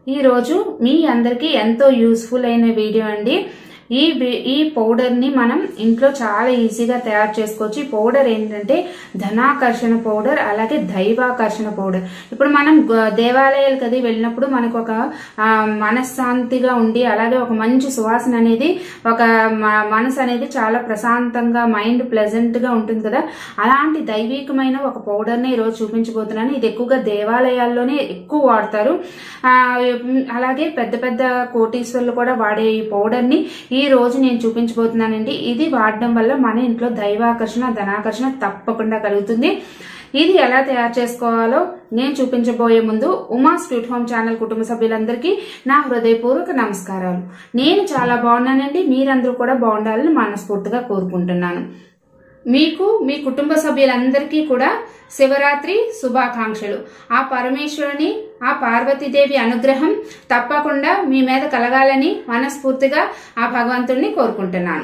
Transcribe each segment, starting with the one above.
ఈరోజు మీ అందరికీ ఎంతో యూస్ఫుల్ అయిన వీడియో అండి ఈ వి- ఈ పౌడర్ ని మనం ఇంట్లో చాలా ఈజీగా తయారు చేసుకోవచ్చు ఈ పౌడర్ ఏంటంటే ధనాకర్షణ పౌడర్ అలాగే దైవాకర్షణ పౌడర్ ఇప్పుడు మనం గ- దేవాలయాలకు అది వెళ్ళినప్పుడు మనకు ఒక ఆ, మనశ్శాంతిగా ఉండి అలాగే ఒక మంచి సువాసన అనేది ఒక మ- మనసు అనేది చాలా ప్రశాంతంగా మైండ్ ప్లెజెంట్ గా ఉంటుంది కదా అలాంటి దైవికమైన ఒక పౌడర్ ని ఈరోజు చూపించబోతున్నాను ఇది ఎక్కువగా దేవాలయాల్లోనే ఎక్కువ వాడతారు ఆ, ఉమ్, అలాగే పెద్ద పెద్ద కోటీశ్వర్లు కూడా వాడే ఈ పౌడర్ ని ఈ రోజు నేను చూపించబోతున్నానండి ఇది వాడడం వల్ల మన ఇంట్లో దైవాకర్షణ ధనాకర్షణ తప్పకుండా కలుగుతుంది ఇది ఎలా తయారు చేసుకోవాలో నేను చూపించబోయే ముందు ఉమా స్వీట్ హోమ్ ఛానల్ కుటుంబ సభ్యులందరికీ నా హృదయపూర్వక నమస్కారాలు నేను చాలా బాగున్నానండి మీరందరూ కూడా బాగుండాలని మనస్ఫూర్తిగా కోరుకుంటున్నాను మీకు మీ కుటుంబ సభ్యులందరికీ కూడా శివరాత్రి శుభాకాంక్షలు ఆ పరమేశ్వరుని ఆ పార్వతీదేవి అనుగ్రహం తప్పకుండా మీ మీద కలగాలని మనస్ఫూర్తిగా ఆ భగవంతుడిని కోరుకుంటున్నాను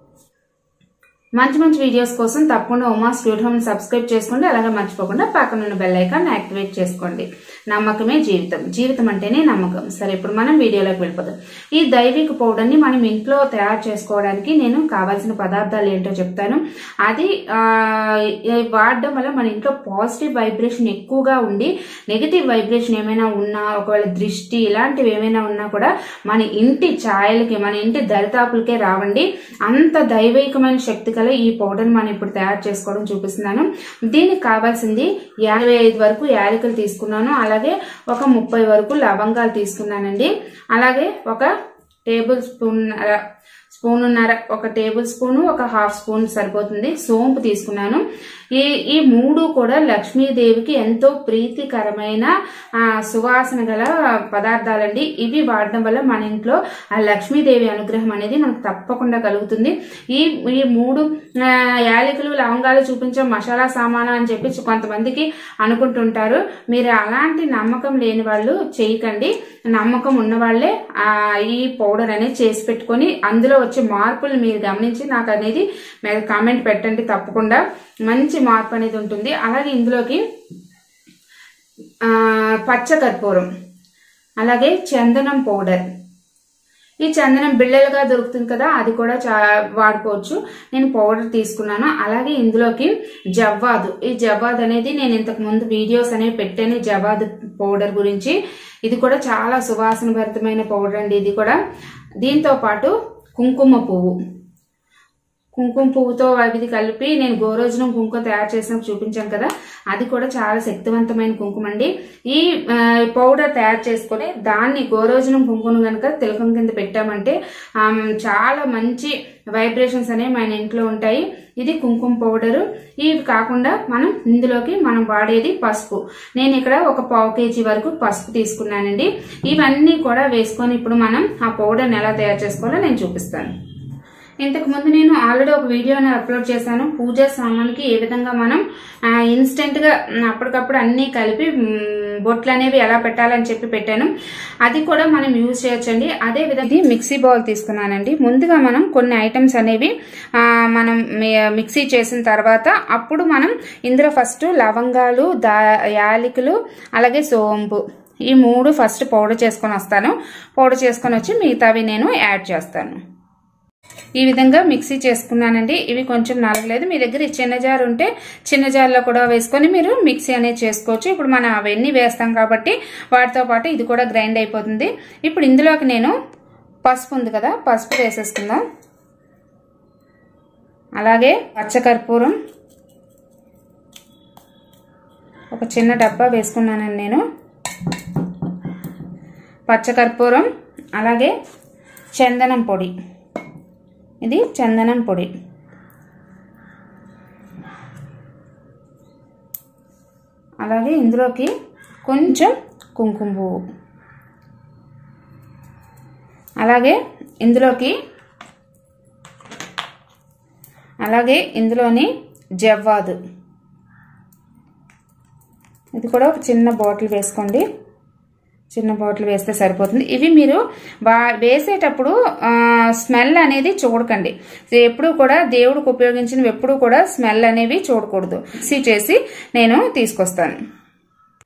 మంచి మంచి వీడియోస్ కోసం తప్పకుండా ఉమా స్వీట్ హోమ్ సబ్స్క్రైబ్ చేసుకోండి అలాగే మర్చిపోకుండా పక్కన ఉన్న బెల్ ఐకాన్ యాక్టివేట్ చేసుకోండి నమ్మకమే జీవితం జీవితం అంటేనే నమ్మకం సరే ఇప్పుడు మనం వీడియోలోకి వెళ్ళిపోదాం ఈ దైవిక పౌడర్ ని మనం ఇంట్లో తయారు చేసుకోవడానికి నేను కావాల్సిన పదార్థాలు ఏంటో చెప్తాను అది ఆ, ఈ వాడడం వల్ల మన ఇంట్లో పాజిటివ్ వైబ్రేషన్ ఎక్కువగా ఉండి నెగిటివ్ వైబ్రేషన్ ఏమైనా ఉన్నా ఒకవేళ దృష్టి ఇలాంటివి ఏమైనా ఉన్నా కూడా మన ఇంటి ఛాయలకి మన ఇంటి దరితాపులకే రావండి అంత దైవికమైన శక్తి గల ఈ పౌడర్ మనం ఇప్పుడు తయారు చేసుకోవడం చూపిస్తున్నాను దీనికి కావాల్సింది యాభై ఐదు వరకు యాలకులు తీసుకున్నాను అలాగే ఒక ముప్పై వరకు లవంగాలు తీసుకున్నానండి అలాగే ఒక టేబుల్ స్పూన్ స్పూన్ ఉన్నర ఒక టేబుల్ స్పూన్ ఒక హాఫ్ స్పూన్ సరిపోతుంది సోంపు తీసుకున్నాను ఈ ఈ మూడు కూడా లక్ష్మీదేవికి ఎంతో ప్రీతికరమైన ఆ, సువాసన గల పదార్థాలండి ఇవి వాడడం వల్ల మన ఇంట్లో ఆ లక్ష్మీదేవి అనుగ్రహం అనేది మనకు తప్పకుండా కలుగుతుంది ఈ ఈ మూడు ఆ, యాలకులు లవంగాలు చూపించే మసాలా సామాను అని చెప్పి కొంతమందికి అనుకుంటుంటారు మీరు అలాంటి నమ్మకం లేని వాళ్ళు చేయకండి నమ్మకం ఉన్న వాళ్ళే ఆ, ఈ పౌడర్ అనేది చేసి పెట్టుకొని అందులో వచ్చే మార్పులు మీరు గమనించి నాకు అనేది మీరు కామెంట్ పెట్టండి తప్పకుండా మంచి మార్పు అనేది ఉంటుంది అలాగే ఇందులోకి ఆ, పచ్చ కర్పూరం అలాగే చందనం పౌడర్ ఈ చందనం బిళ్ళలుగా దొరుకుతుంది కదా అది కూడా చా వాడుకోవచ్చు నేను పౌడర్ తీసుకున్నాను అలాగే ఇందులోకి జవ్వాదు ఈ జవ్వాదు అనేది నేను ఇంతకు ముందు వీడియోస్ అనేవి పెట్టాను ఈ జవ్వాదు పౌడర్ గురించి ఇది కూడా చాలా సువాసన భరితమైన పౌడర్ అండి ఇది కూడా దీంతో పాటు కుంకుమ పువ్వు కుంకుమ పువ్వుతో అవి కలిపి నేను గోరోజనం కుంకుమ తయారు చేసినప్పుడు చూపించాను కదా అది కూడా చాలా శక్తివంతమైన కుంకుమ అండి ఈ ఆ, పౌడర్ తయారు చేసుకొని దాన్ని గోరోజనం కుంకుమ కనుక తిలకం కింద పెట్టామంటే ఆమ్, చాలా మంచి వైబ్రేషన్స్ అనేవి మన ఇంట్లో ఉంటాయి ఇది కుంకుమ పౌడరు ఇవి కాకుండా మనం ఇందులోకి మనం వాడేది పసుపు నేను ఇక్కడ ఒక పావు కేజీ వరకు పసుపు తీసుకున్నానండి ఇవన్నీ కూడా వేసుకొని ఇప్పుడు మనం ఆ పౌడర్ని ఎలా తయారు చేసుకోవాలో నేను చూపిస్తాను ఇంతకు ముందు నేను ఆల్రెడీ ఒక వీడియోని అప్లోడ్ చేశాను పూజా సామాన్కి ఏ విధంగా మనం ఆ, ఇన్స్టెంట్ గా మ్, అప్పటికప్పుడు అన్ని కలిపి మ్, బొట్లు అనేవి ఎలా పెట్టాలని చెప్పి పెట్టాను అది కూడా మనం యూజ్ చేయొచ్చండి అదే విధంగా ఇది మిక్సీ బౌల్ తీసుకున్నానండి ముందుగా మనం కొన్ని ఐటమ్స్ అనేవి ఆ, మనం మి- మిక్సీ చేసిన తర్వాత అప్పుడు మనం ఇందులో ఫస్ట్ లవంగాలు దా యాలకులు అలాగే సోంపు ఈ మూడు ఫస్ట్ పౌడర్ చేసుకొని వస్తాను పౌడర్ చేసుకొని వచ్చి మిగతావి నేను యాడ్ చేస్తాను ఈ విధంగా మిక్సీ చేసుకున్నానండి ఇవి కొంచెం నలగలేదు మీ దగ్గర ఈ చిన్న జార్ ఉంటే చిన్న జార్లో కూడా వేసుకొని మీరు మిక్సీ అనేది చేసుకోవచ్చు ఇప్పుడు మనం అవన్నీ వేస్తాం కాబట్టి వాటితో పాటు ఇది కూడా గ్రైండ్ అయిపోతుంది ఇప్పుడు ఇందులోకి నేను పసుపు ఉంది కదా పసుపు వేసేసుకుందాం అలాగే పచ్చకర్పూరం ఒక చిన్న డబ్బా వేసుకున్నానండి నేను పచ్చకర్పూరం అలాగే చందనం పొడి ఇది చందనం పొడి అలాగే ఇందులోకి కొంచెం కుంకుమ పువ్వు అలాగే ఇందులోకి అలాగే ఇందులోని జవ్వాదు ఇది కూడా ఒక చిన్న బాటిల్ వేసుకోండి చిన్న బాటిల్ వేస్తే సరిపోతుంది ఇవి మీరు వా వేసేటప్పుడు ఆ, స్మెల్ అనేది చూడకండి ఎప్పుడు కూడా దేవుడికి ఉపయోగించినవి ఎప్పుడు కూడా స్మెల్ అనేవి చూడకూడదు మిక్సీ చేసి నేను తీసుకొస్తాను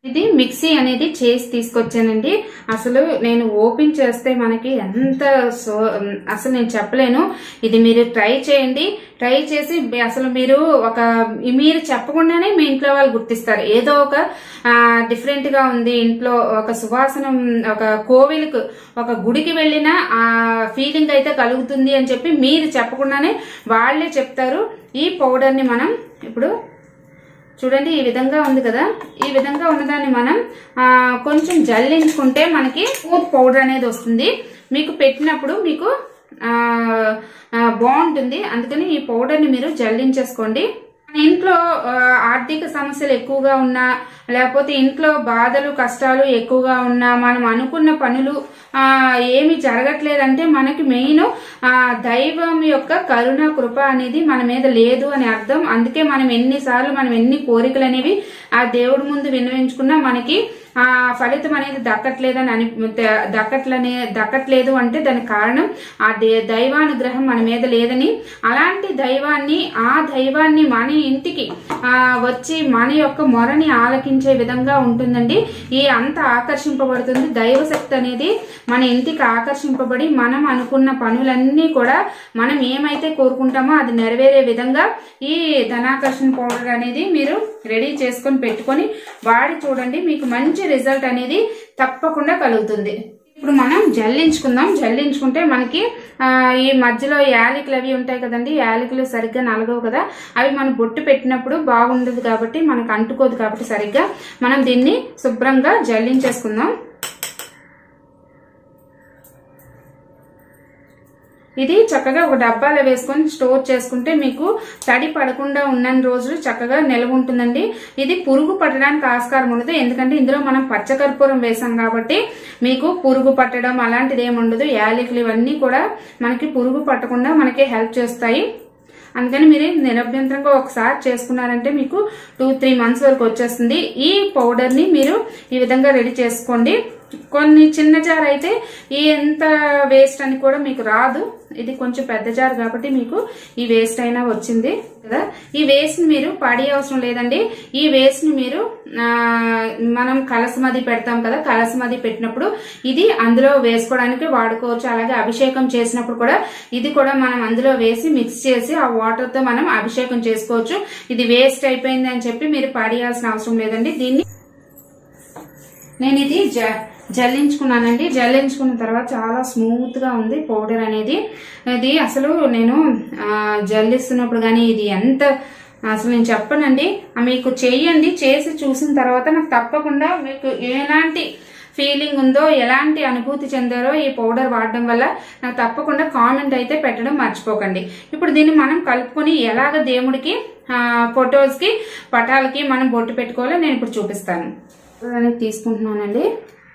ఇది మిక్సీ అనేది చేసి తీసుకొచ్చానండి అసలు నేను ఓపెన్ చేస్తే మనకి ఎంత సో అసలు నేను చెప్పలేను ఇది మీరు ట్రై చేయండి ట్రై చేసి అసలు మీరు ఒక మీరు చెప్పకుండానే మీ ఇంట్లో వాళ్ళు గుర్తిస్తారు ఏదో ఒక డిఫరెంట్ గా ఉంది ఇంట్లో ఒక సువాసన ఒక కోవిలకు ఒక గుడికి వెళ్ళిన ఆ ఫీలింగ్ అయితే కలుగుతుంది అని చెప్పి మీరు చెప్పకుండానే వాళ్ళే చెప్తారు ఈ పౌడర్ ని మనం ఇప్పుడు చూడండి ఈ విధంగా ఉంది కదా ఈ విధంగా ఉన్నదాన్ని మనం ఆ, కొంచెం జల్లించుకుంటే మనకి స్మూత్ పౌడర్ అనేది వస్తుంది మీకు పెట్టినప్పుడు మీకు ఆ, ఆ, బాగుంటుంది అందుకని ఈ పౌడర్ ని మీరు జల్లించేసుకోండి మన ఇంట్లో ఆ, ఆర్థిక సమస్యలు ఎక్కువగా ఉన్నా లేకపోతే ఇంట్లో బాధలు కష్టాలు ఎక్కువగా ఉన్నా మనం అనుకున్న పనులు ఆ ఏమి జరగట్లేదంటే మనకి మెయిన్ ఆ దైవం యొక్క కరుణ కృప అనేది మన మీద లేదు అని అర్థం అందుకే మనం ఎన్నిసార్లు మనం ఎన్ని కోరికలు అనేవి ఆ దేవుడి ముందు విన్నవించుకున్నా మనకి ఆ ఫలితం అనేది దక్కట్లేదని అని ద- దక్కట్లనే దక్కట్లేదు అంటే దానికి కారణం ఆ దే- దైవానుగ్రహం మన మీద లేదని అలాంటి దైవాన్ని ఆ దైవాన్ని మన ఇంటికి ఆ వచ్చి మన యొక్క మొరని ఆలకించే విధంగా ఉంటుందండి ఈ అంత ఆకర్షింపబడుతుంది దైవశక్తి అనేది మన ఇంటికి ఆకర్షింపబడి మనం అనుకున్న పనులన్నీ కూడా మనం ఏమైతే కోరుకుంటామో అది నెరవేరే విధంగా ఈ ధనాకర్షణ పౌడర్ అనేది మీరు రెడీ చేసుకొని పెట్టుకొని వాడి చూడండి మీకు మంచి రిజల్ట్ అనేది తప్పకుండా కలుగుతుంది ఇప్పుడు మనం జల్లించుకుందాం జల్లించుకుంటే మనకి ఆ, ఈ మధ్యలో యాలకులు అవి ఉంటాయి కదండి యాలకులు సరిగ్గా నలగవు కదా అవి మనం బొట్టు పెట్టినప్పుడు బాగుండదు కాబట్టి మనకు అంటుకోదు కాబట్టి సరిగ్గా మనం దీన్ని శుభ్రంగా జల్లించేసుకుందాం ఇది చక్కగా ఒక డబ్బాలో వేసుకొని స్టోర్ చేసుకుంటే మీకు తడి పడకుండా ఉన్న రోజులు చక్కగా నిల్వ ఉంటుందండి ఇది పురుగు పట్టడానికి ఆస్కారం ఉండదు ఎందుకంటే ఇందులో మనం పచ్చకర్పూరం వేసాం కాబట్టి మీకు పురుగు పట్టడం అలాంటిది ఏమి ఉండదు యాలకులు ఇవన్నీ కూడా మనకి పురుగు పట్టకుండా మనకి హెల్ప్ చేస్తాయి అందుకని మీరు నిరభ్యంతరంగా ఒకసారి చేసుకున్నారంటే మీకు టూ త్రీ మంత్స్ వరకు వచ్చేస్తుంది ఈ పౌడర్ ని మీరు ఈ విధంగా రెడీ చేసుకోండి కొన్ని చిన్న జార్ అయితే ఈ ఎంత వేస్ట్ అని కూడా మీకు రాదు ఇది కొంచెం పెద్ద జార్ కాబట్టి మీకు ఈ వేస్ట్ అయినా వచ్చింది కదా ఈ వేస్ట్ ని మీరు పడే అవసరం లేదండి ఈ వేస్ట్ ని మీరు ఆ, మనం కలసమది పెడతాం కదా కలసమది పెట్టినప్పుడు ఇది అందులో వేసుకోవడానికి వాడుకోవచ్చు అలాగే అభిషేకం చేసినప్పుడు కూడా ఇది కూడా మనం అందులో వేసి మిక్స్ చేసి ఆ వాటర్ తో మనం అభిషేకం చేసుకోవచ్చు ఇది వేస్ట్ అయిపోయింది అని చెప్పి మీరు పడేయాల్సిన అవసరం లేదండి దీన్ని నేను ఇది జ జల్లించుకున్నానండి జల్లించుకున్న తర్వాత చాలా స్మూత్ గా ఉంది పౌడర్ అనేది ఇది అసలు నేను ఆ, జల్లిస్తున్నప్పుడు కానీ ఇది ఎంత అసలు నేను చెప్పనండి ఆ, మీకు చెయ్యండి చేసి చూసిన తర్వాత నాకు తప్పకుండా మీకు ఎలాంటి ఫీలింగ్ ఉందో ఎలాంటి అనుభూతి చెందారో ఈ పౌడర్ వాడడం వల్ల నాకు తప్పకుండా కామెంట్ అయితే పెట్టడం మర్చిపోకండి ఇప్పుడు దీన్ని మనం కలుపుకొని ఎలాగ దేవుడికి ఫొటోస్ కి పటాలకి మనం బొట్టు పెట్టుకోవాలో నేను ఇప్పుడు చూపిస్తాను అనేది తీసుకుంటున్నానండి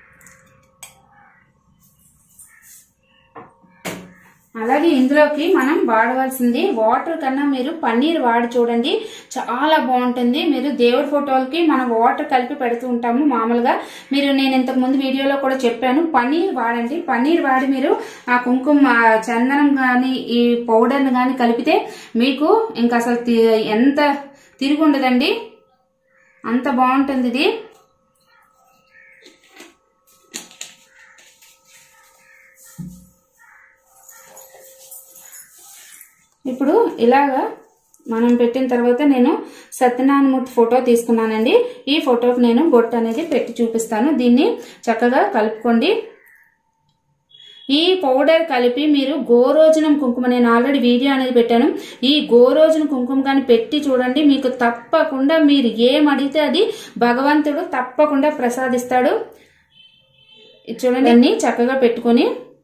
అలాగే ఇందులోకి మనం వాడవలసింది వాటర్ కన్నా మీరు పన్నీర్ వాడి చూడండి చాలా బాగుంటుంది మీరు దేవుడి ఫోటోలకి మనం వాటర్ కలిపి పెడుతూ ఉంటాము మామూలుగా మీరు నేను ఇంతకు ముందు వీడియోలో కూడా చెప్పాను పన్నీర్ వాడండి పన్నీర్ వాడి మీరు ఆ కుంకుమ ఆ చందనం గాని ఈ పౌడర్ గాని కలిపితే మీకు ఇంకా అసలు తి- ఎంత తిరిగి ఉండదండి అంత బాగుంటుంది ఇది ఇప్పుడు ఇలాగా మనం పెట్టిన తర్వాత నేను సత్యనారాయణమూర్తి ఫోటో తీసుకున్నానండి ఈ ఫోటోకి నేను బొట్టు అనేది పెట్టి చూపిస్తాను దీన్ని చక్కగా కలుపుకోండి ఈ పౌడర్ కలిపి మీరు గోరోజనం కుంకుమ నేను ఆల్రెడీ వీడియో అనేది పెట్టాను ఈ గోరోజన కుంకుమ కానీ పెట్టి చూడండి మీకు తప్పకుండా మీరు ఏం అడిగితే అది భగవంతుడు తప్పకుండా ప్రసాదిస్తాడు ఇది చూడండి అన్ని చక్కగా పెట్టుకొని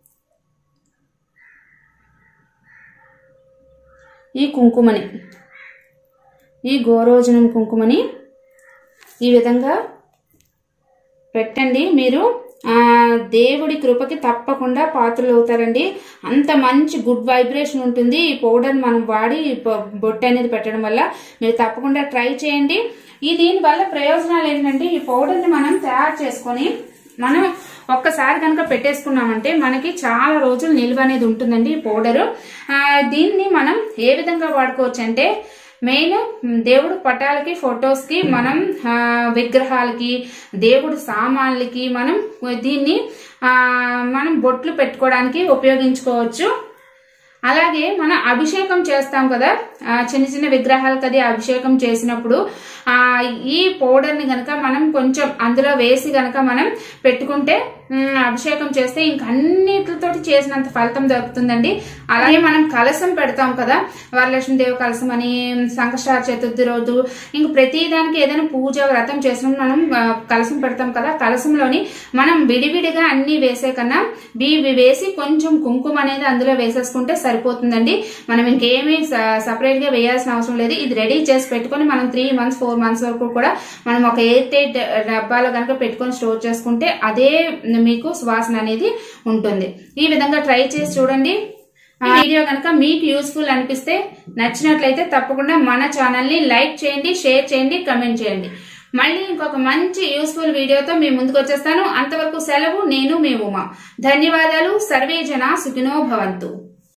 ఈ కుంకుమని ఈ గోరోజనం కుంకుమని ఈ విధంగా పెట్టండి మీరు ఆ దేవుడి కృపకి తప్పకుండా పాత్రలు అవుతారండి అంత మంచి గుడ్ వైబ్రేషన్ ఉంటుంది ఈ పౌడర్ మనం వాడి ఈ బొ- బొట్టు అనేది పెట్టడం వల్ల మీరు తప్పకుండా ట్రై చేయండి ఈ దీని వల్ల ప్రయోజనాలు ఏంటంటే ఈ పౌడర్ని మనం తయారు చేసుకొని మనం ఒక్కసారి కనుక పెట్టేసుకున్నామంటే మనకి చాలా రోజులు నిల్వ అనేది ఉంటుందండి ఈ పౌడర్ దీన్ని మనం ఏ విధంగా వాడుకోవచ్చు అంటే మెయిన్ దేవుడు పటాలకి ఫొటోస్ కి మనం ఆ, విగ్రహాలకి దేవుడు సామాన్లకి మనం దీన్ని ఆ, మనం బొట్లు పెట్టుకోవడానికి ఉపయోగించుకోవచ్చు అలాగే మనం అభిషేకం చేస్తాం కదా ఆ, చిన్న చిన్న విగ్రహాలకు అది అభిషేకం చేసినప్పుడు ఆ ఈ పౌడర్ ని గనక మనం కొంచెం అందులో వేసి గనక మనం పెట్టుకుంటే ఉమ్, అభిషేకం చేస్తే ఇంక అన్నిటితోటి చేసినంత ఫలితం దొరుకుతుందండి అలాగే మనం కలసం పెడతాం కదా వరలక్ష్మి దేవి కలసం అని సంకష్టార చతుర్థి రోజు ఇంక ప్రతి దానికి ఏదైనా పూజ వ్రతం చేసినప్పుడు మనం ఆ, కలసం పెడతాం కదా కలసంలోని మనం విడివిడిగా అన్ని వేసే కన్నా ఇవి వేసి కొంచెం కుంకుమ అనేది అందులో వేసేసుకుంటే సరిపోతుందండి మనం ఇంకేమీ సపరేట్ గా వేయాల్సిన అవసరం లేదు ఇది రెడీ చేసి పెట్టుకొని మనం త్రీ మంత్స్ ఫోర్ మంత్స్ వరకు కూడా మనం ఒక ఎయిర్ టైట్ డబ్బాలో కనుక పెట్టుకొని స్టోర్ చేసుకుంటే అదే మీకు సువాసన అనేది ఉంటుంది ఈ విధంగా ట్రై చేసి చూడండి ఈ వీడియో కనుక మీకు యూస్ఫుల్ అనిపిస్తే నచ్చినట్లయితే తప్పకుండా మన ఛానల్ ని లైక్ చేయండి షేర్ చేయండి కమెంట్ చేయండి మళ్ళీ ఇంకొక మంచి యూస్ఫుల్ వీడియోతో మీ ముందుకు వచ్చేస్తాను అంతవరకు సెలవు నేను మీ ఉమా ధన్యవాదాలు సర్వే జన సుఖినో భవంతు